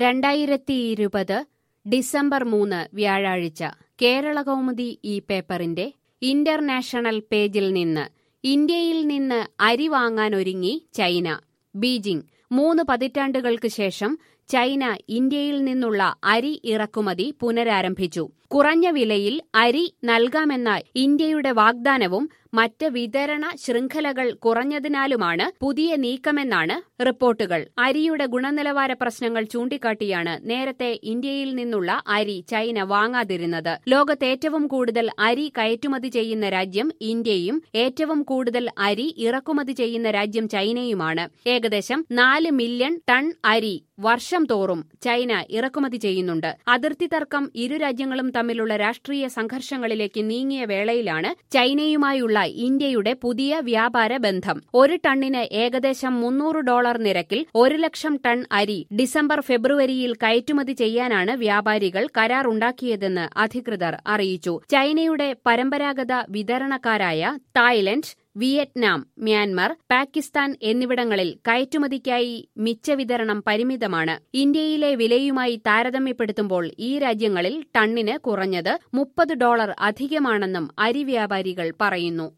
രണ്ടായിരത്തി ഇരുപത് ഡിസംബർ മൂന്ന് വ്യാഴാഴ്ച കേരളകൗമുദി ഈ പേപ്പറിന്റെ ഇന്റർനാഷണൽ പേജിൽ നിന്ന് ഇന്ത്യയിൽ നിന്ന് അരി വാങ്ങാനൊരുങ്ങി ചൈന ബീജിംഗ് മൂന്ന് പതിറ്റാണ്ടുകൾക്ക് ശേഷം ചൈന ഇന്ത്യയിൽ നിന്നുള്ള അരി ഇറക്കുമതി പുനരാരംഭിച്ചു കുറഞ്ഞ വിലയിൽ അരി നൽകാമെന്ന ഇന്ത്യയുടെ വാഗ്ദാനവും മറ്റ് വിതരണ ശൃംഖലകൾ കുറഞ്ഞതിനാലുമാണ് പുതിയ നീക്കമെന്നാണ് റിപ്പോർട്ടുകൾ അരിയുടെ ഗുണനിലവാര പ്രശ്നങ്ങൾ ചൂണ്ടിക്കാട്ടിയാണ് നേരത്തെ ഇന്ത്യയിൽ നിന്നുള്ള അരി ചൈന വാങ്ങാതിരുന്നത് ലോകത്ത് ഏറ്റവും കൂടുതൽ അരി കയറ്റുമതി ചെയ്യുന്ന രാജ്യം ഇന്ത്യയും ഏറ്റവും കൂടുതൽ അരി ഇറക്കുമതി ചെയ്യുന്ന രാജ്യം ചൈനയുമാണ് ഏകദേശം നാല് മില്യൺ ടൺ അരി വർഷം തോറും ചൈന ഇറക്കുമതി ചെയ്യുന്നുണ്ട് അതിർത്തി തർക്കം ഇരു രാജ്യങ്ങളും തമ്മിലുള്ള രാഷ്ട്രീയ സംഘർഷങ്ങളിലേക്ക് നീങ്ങിയ വേളയിലാണ് ചൈനയുമായുള്ള ഇന്ത്യയുടെ പുതിയ വ്യാപാര ബന്ധം ഒരു ടണ്ണിന് ഏകദേശം മുന്നൂറ് ഡോളർ നിരക്കിൽ ഒരു ലക്ഷം ടൺ അരി ഡിസംബർ ഫെബ്രുവരിയിൽ കയറ്റുമതി ചെയ്യാനാണ് വ്യാപാരികൾ കരാറുണ്ടാക്കിയതെന്ന് അധികൃതർ അറിയിച്ചു ചൈനയുടെ പരമ്പരാഗത വിതരണക്കാരായ തായ്ലൻഡ് വിയറ്റ്നാം മ്യാൻമർ പാകിസ്ഥാൻ എന്നിവിടങ്ങളിൽ കയറ്റുമതിക്കായി മിച്ചവിതരണം പരിമിതമാണ് ഇന്ത്യയിലെ വിലയുമായി താരതമ്യപ്പെടുത്തുമ്പോൾ ഈ രാജ്യങ്ങളിൽ ടണ്ണിന് കുറഞ്ഞത് മുപ്പത് ഡോളർ അധികമാണെന്നും അരി വ്യാപാരികൾ പറയുന്നു